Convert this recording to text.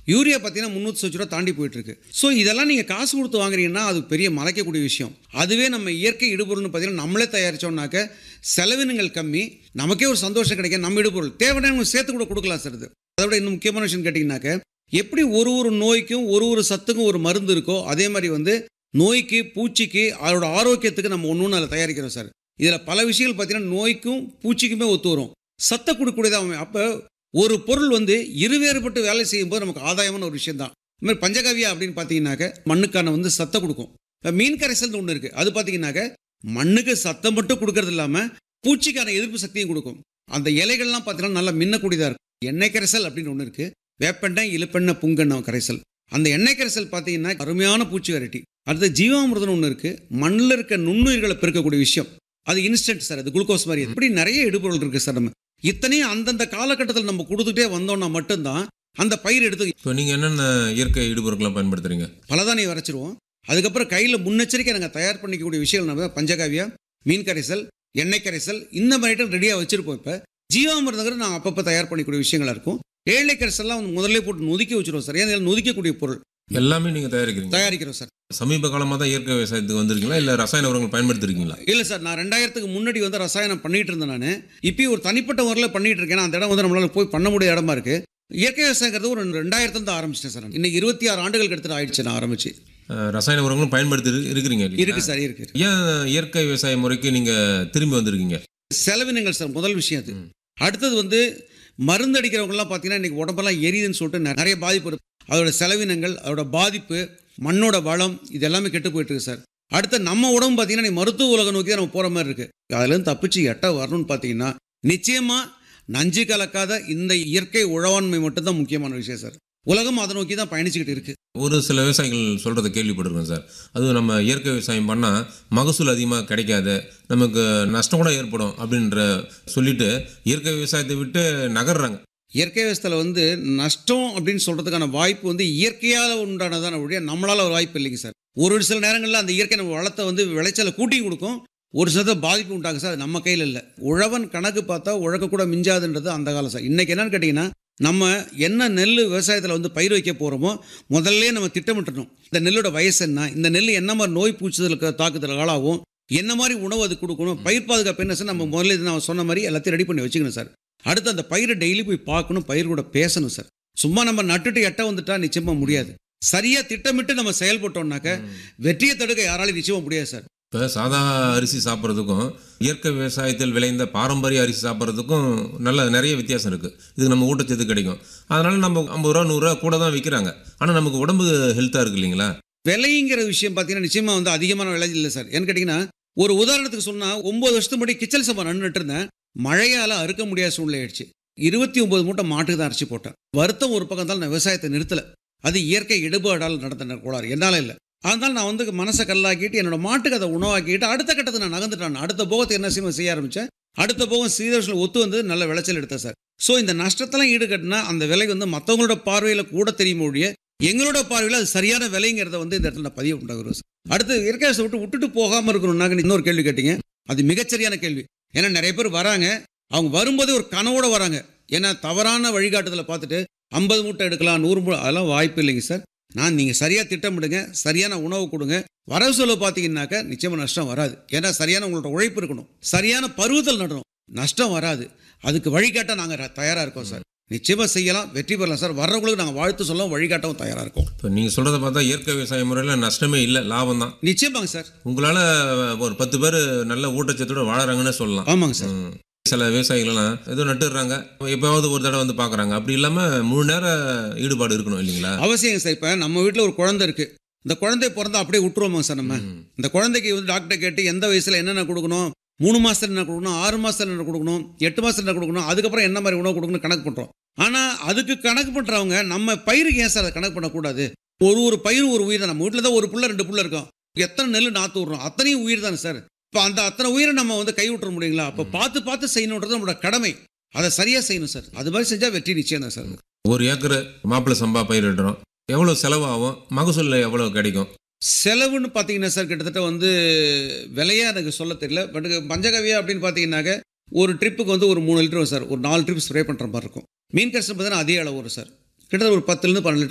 Urea பார்த்தீங்கன்னா முந்நூற்றி சொச்சு ரூபா தாண்டி போயிட்டு இருக்கு ஸோ இதெல்லாம் நீங்கள் காசு கொடுத்து வாங்குறீங்கன்னா அது பெரிய மலைக்கக்கூடிய விஷயம் அதுவே நம்ம இயற்கை இடுபொருள்னு பார்த்தீங்கன்னா நம்மளே தயாரிச்சோம்னாக்க செலவினங்கள் கம்மி நமக்கே ஒரு சந்தோஷம் கிடைக்கும் நம்ம இடுபொருள் தேவையான சேர்த்து கூட கொடுக்கலாம் சார் இது அதை விட இன்னும் முக்கியமான விஷயம் கேட்டிங்கனாக்க எப்படி ஒரு ஒரு நோய்க்கும் ஒரு ஒரு சத்துக்கும் ஒரு மருந்து இருக்கோ அதே மாதிரி வந்து நோய்க்கு பூச்சிக்கு அதோட ஆரோக்கியத்துக்கு நம்ம ஒன்று ஒன்று அதில் தயாரிக்கிறோம் சார் இதில் பல விஷயங்கள் பார்த்தீங்கன்னா நோய்க்கும் பூச்சிக்குமே ஒத்து வரும் சத்தை கொடுக்கக்கூடியதாக அப்போ ஒரு பொருள் வந்து இருவேறுபட்டு வேலை செய்யும்போது நமக்கு ஆதாயமான ஒரு விஷயம் தான் இது மாதிரி பஞ்சகவியா அப்படின்னு பார்த்தீங்கன்னாக்க மண்ணுக்கான வந்து சத்தை கொடுக்கும் இப்போ மீன் கரைசல்னு ஒன்று இருக்குது அது பார்த்தீங்கன்னாக்க மண்ணுக்கு சத்தை மட்டும் கொடுக்கறது இல்லாமல் பூச்சிக்கான எதிர்ப்பு சக்தியும் கொடுக்கும் அந்த இலைகள்லாம் பார்த்தீங்கன்னா நல்லா மின்னக்கூடியதாக இருக்கும் எண்ணெய் கரைசல் அப்படின்னு ஒன்று இருக்குது வேப்பெண்ணெய் இழுப்பெண்ணெய் புங்கெண்ணெய் கரைசல் அந்த எண்ணெய் கரைசல் பார்த்தீங்கன்னா அருமையான பூச்சி வெரைட்டி அடுத்து ஜீவாமிர்தம் ஒன்று இருக்குது மண்ணில் இருக்க நுண்ணுயிர்களை பெருக்கக்கூடிய விஷயம் அது இன்ஸ்டன்ட் சார் அது குளுக்கோஸ் மாதிரி இப்படி நிறைய இடுபொருள் இருக்குது சார் நம்ம இத்தனையும் அந்தந்த காலகட்டத்தில் நம்ம கொடுத்துட்டே வந்தோம்னா மட்டும்தான் அந்த பயிர் எடுத்து இப்போ நீங்கள் என்னென்ன இயற்கை இடுபொருட்கள்லாம் பயன்படுத்துறீங்க பலதானியை வரைச்சிருவோம் அதுக்கப்புறம் கையில் முன்னெச்சரிக்கை நாங்கள் தயார் பண்ணிக்கக்கூடிய விஷயங்கள் நம்ம பஞ்சகாவியா மீன் கரைசல் எண்ணெய் கரைசல் இந்த மாதிரி ஐட்டம் ரெடியாக வச்சுருப்போம் இப்போ ஜீவாமிருதங்கிற நாங்கள் அப்பப்போ தயார் பண்ணிக்கூடிய விஷயங்களா இருக்கும் ஏழை கரைசல்லாம் வந்து முதல்ல போட்டு நொதுக்கி வச்சிருவோம் சார் ஏன்னா நொதிக்கக்கூடிய பொருள் எல்லாமே நீங்கள் தயாரிக்கிறீங்க தயாரிக்கிறோம் சார் சமீப காலமாக தான் இயற்கை விவசாயத்துக்கு வந்திருக்கீங்களா இல்லை ரசாயன உரங்கள் பயன்படுத்திருக்கீங்களா இல்லை சார் நான் ரெண்டாயிரத்துக்கு முன்னாடி வந்து ரசாயனம் பண்ணிட்டு இருந்தேன் நான் இப்பயும் ஒரு தனிப்பட்ட முறையில் பண்ணிட்டு இருக்கேன் அந்த இடம் வந்து நம்மளால போய் பண்ண முடியாத இடமா இருக்கு இயற்கை விவசாயங்கிறது ஒரு ரெண்டாயிரத்துல தான் ஆரம்பிச்சிட்டேன் சார் நான். இன்னைக்கு இருபத்தி ஆறு ஆண்டுகள் எடுத்துட்டு ஆயிடுச்சு நான் ஆரம்பிச்சு அஹ், ரசாயன உரங்களும் பயன்படுத்தி இரு- இருக்கிறீங்க இல்லையா? இருக்கு சார் இருக்கு ஏன் இயற்கை விவசாய முறைக்கு நீங்கள் திரும்பி வந்திருக்கீங்க செலவினங்கள் சார் முதல் விஷயம் அது அடுத்தது வந்து மருந்து அடிக்கிறவங்கலாம் பார்த்தீங்கன்னா இன்னைக்கு உடம்பெல்லாம் எரியுதுன்னு சொல்லிட்டு நெ- நிறைய பாதிப்பு இருக்கு அதோட செலவினங்கள் அதோட பாதிப்பு மண்ணோட வளம் இது எல்லாமே கெட்டு போயிட்டு இருக்கு சார் அடுத்து நம்ம உடம்பு பார்த்தீங்கன்னா நீ மருத்துவ உலகம் நோக்கி தான் நம்ம போகிற மாதிரி இருக்கு அதுலேருந்து தப்பிச்சு எட்ட வரணும்னு பார்த்தீங்கன்னா நிச்சயமாக நஞ்சு கலக்காத இந்த இயற்கை உழவாண்மை மட்டும்தான் முக்கியமான விஷயம் சார் உலகம் அதை நோக்கி தான் பயணிச்சுக்கிட்டு இருக்கு ஒரு சில விவசாயிகள் சொல்கிறத கேள்விப்பட்டிருக்கேன் சார் அதுவும் நம்ம இயற்கை விவசாயம் பண்ணால் மகசூல் அதிகமாக கிடைக்காது நமக்கு நஷ்டம் கூட ஏற்படும் அப்படின்ற சொல்லிட்டு இயற்கை விவசாயத்தை விட்டு நகர்றாங்க இயற்கை விவசாயத்தில் வந்து நஷ்டம் அப்படின்னு சொல்கிறதுக்கான வாய்ப்பு வந்து இயற்கையால் உண்டானதான ஒழிய நம்மளால் ஒரு வாய்ப்பு இல்லைங்க சார் ஒரு சில நேரங்களில் அந்த இயற்கை நம்ம வளத்தை வந்து விளைச்சலை கூட்டி கொடுக்கும் ஒரு சில பாதிப்பு உண்டாகும் சார் அது நம்ம கையில் இல்லை உழவன் கணக்கு பார்த்தா உழக்க கூட மிஞ்சாதுன்றது அந்த காலம் சார் இன்றைக்கி என்னன்னு கேட்டிங்கன்னா நம்ம என்ன நெல் விவசாயத்தில் வந்து பயிர் வைக்க போகிறோமோ முதல்ல நம்ம திட்டமிட்டணும் இந்த நெல்லோட வயசு என்ன இந்த நெல் என்ன மாதிரி நோய் பூச்சுதலுக்கு தாக்குதல் ஆளாகும் என்ன மாதிரி உணவு அது கொடுக்கணும் பயிர் பாதுகாப்பு என்ன சார் நம்ம முதல்ல இது நான் சொன்ன மாதிரி எல்லாத்தையும் ரெடி பண்ணி வச்சுக்கணும் சார் அடுத்து அந்த பயிரை டெய்லி போய் பார்க்கணும் பயிர் கூட பேசணும் சார் சும்மா நம்ம நட்டுட்டு எட்ட வந்துட்டா நிச்சயமா முடியாது சரியா திட்டமிட்டு நம்ம செயல்பட்டோம்னாக்க வெற்றியை தடுக்க யாராலையும் நிச்சயமா முடியாது சார் இப்போ சாதா அரிசி சாப்பிட்றதுக்கும் இயற்கை விவசாயத்தில் விளைந்த பாரம்பரிய அரிசி சாப்பிட்றதுக்கும் நல்ல நிறைய வித்தியாசம் இருக்குது இதுக்கு நம்ம ஊட்டச்சத்து கிடைக்கும் அதனால நம்ம ஐம்பது ரூபா நூறுரூவா கூட தான் விற்கிறாங்க ஆனால் நமக்கு உடம்பு ஹெல்த்தாக இருக்கு இல்லைங்களா விலைங்கிற விஷயம் பார்த்தீங்கன்னா நிச்சயமா வந்து அதிகமான விலை இல்லை சார் ஏன்னு கேட்டிங்கன்னா ஒரு உதாரணத்துக்கு சொன்னால் ஒம்பது வருஷத்துக்கு முன்னாடி கிச்சல் சம்பா நட்டு இருந்தேன் மழையால் அறுக்க முடியாத சூழ்நிலை ஆயிடுச்சு இருபத்தி ஒன்பது மூட்டை மாட்டுக்கு தான் அரைச்சி போட்டேன் வருத்தம் ஒரு பக்கம் தான் நான் விவசாயத்தை நிறுத்தலை அது இயற்கை இடுபாடால் நடந்த கோளாறு என்னால் இல்லை அதனால நான் வந்து மனசை கல்லாக்கிட்டு என்னோட மாட்டுக்கு அதை உணவாக்கிட்டு அடுத்த கட்டத்துக்கு நான் நகர்ந்துட்டேன் அடுத்த போகத்தை என்ன செய்ய செய்ய ஆரம்பித்தேன் அடுத்த போகம் சீதோஷில் ஒத்து வந்து நல்ல விளைச்சல் எடுத்தேன் சார் ஸோ இந்த நஷ்டத்தெல்லாம் ஈடுகட்டினா அந்த விலை வந்து மற்றவங்களோட பார்வையில் கூட தெரியும் ஒழிய எங்களோட பார்வையில் அது சரியான விலைங்கிறத வந்து இந்த இடத்துல நான் பதிவு உண்டாகிறோம் சார் அடுத்து இயற்கை விவசாயத்தை விட்டு விட்டுட்டு போகாமல் இருக்கணும்னாக்க இன்னொரு கேள்வி கேட்டீங்க அது மிகச்சரியான கேள்வி ஏன்னா நிறைய பேர் வராங்க அவங்க வரும்போதே ஒரு கனவோட வராங்க ஏன்னா தவறான வழிகாட்டுதலை பார்த்துட்டு ஐம்பது மூட்டை எடுக்கலாம் நூறு மூட்டை அதெல்லாம் வாய்ப்பு இல்லைங்க சார் நான் நீங்கள் சரியாக திட்டமிடுங்க சரியான உணவு கொடுங்க வரவு செலவு பார்த்தீங்கன்னாக்க நிச்சயமாக நஷ்டம் வராது ஏன்னா சரியான உங்களோட உழைப்பு இருக்கணும் சரியான பருவத்தில் நடணும் நஷ்டம் வராது அதுக்கு வழிகாட்ட நாங்கள் தயாராக இருக்கோம் சார் நிச்சயமாக செய்யலாம் வெற்றி பெறலாம் சார் வர்றவங்களுக்கு நாங்கள் வாழ்த்து சொல்லவும் வழிகாட்டவும் தயாராக இருக்கோம் இப்போ நீங்கள் சொல்கிறத பார்த்தா இயற்கை விவசாய முறையில் நஷ்டமே இல்லை லாபம் தான் நிச்சயமாங்க சார் உங்களால் ஒரு பத்து பேர் நல்ல ஊட்டச்சத்தோட வாழறாங்கன்னு சொல்லலாம் ஆமாங்க சார் ம். சில விவசாயிகள்லாம் ஏதோ நட்டுடுறாங்க எப்பயாவது ஒரு தடவை வந்து பார்க்குறாங்க அப்படி இல்லாமல் முழு நேர ஈடுபாடு இருக்கணும் இல்லைங்களா அவசியங்க சார் இப்போ நம்ம வீட்டில் ஒரு குழந்தை இருக்கு இந்த குழந்தை பிறந்தா அப்படியே விட்டுருவோமா சார் நம்ம ம். இந்த குழந்தைக்கு வந்து டாக்டர் கேட்டு எந்த வயசுல என்னென்ன கொடுக்கணும் மூணு மாசத்துல என்ன கொடுக்கணும் ஆறு மாசத்துல என்ன கொடுக்கணும் எட்டு மாசத்துல என்ன கொடுக்கணும் அதுக்கப்புறம் என்ன மாதிரி உணவு கொடுக்கணும் கணக்கு பண்றோம் ஆனா அதுக்கு கணக்கு பண்றவங்க நம்ம பயிருக்கு ஏன் சார் அதை கணக்கு பண்ணக்கூடாது ஒரு ஒரு பயிர் ஒரு உயிர் தான் நம்ம வீட்டில் தான் ஒரு புள்ள ரெண்டு புள்ள இருக்கும் எத்தனை நெல் நாற்று விடுறோம் அத்தனையும் உயிர் தானே சார் இப்போ அந்த அத்தனை உயிரை நம்ம வந்து கை விட்டுற முடியுங்களா அப்போ பார்த்து பார்த்து செய்யணுன்றது நம்மளோட கடமை அதை சரியா செய்யணும் சார் அது மாதிரி செஞ்சா வெற்றி நிச்சயம் தான் சார் ஒரு ஏக்கர் மாப்பிள்ளை சம்பா பயிரிடுறோம் எவ்வளோ செலவாகும் மகசூல் எவ்வளோ கிடைக்கும் செலவுன்னு பார்த்தீங்கன்னா சார் கிட்டத்தட்ட வந்து விலையா எனக்கு சொல்ல தெரியல பட் பஞ்சகவியா அப்படின்னு பார்த்தீங்கன்னாக்க ஒரு ட்ரிப்புக்கு வந்து ஒரு மூணு லிட்டர் வரும் சார் ஒரு நாலு ட்ரிப் ஸ்ப்ரே பண்ணுற மாதிரி இருக்கும் மீன் கஷ்டம் பார்த்தீங்கன்னா அதே அளவு வரும் சார் கிட்டத்தட்ட ஒரு பத்துலேருந்து பன்னெண்டு லிட்டர்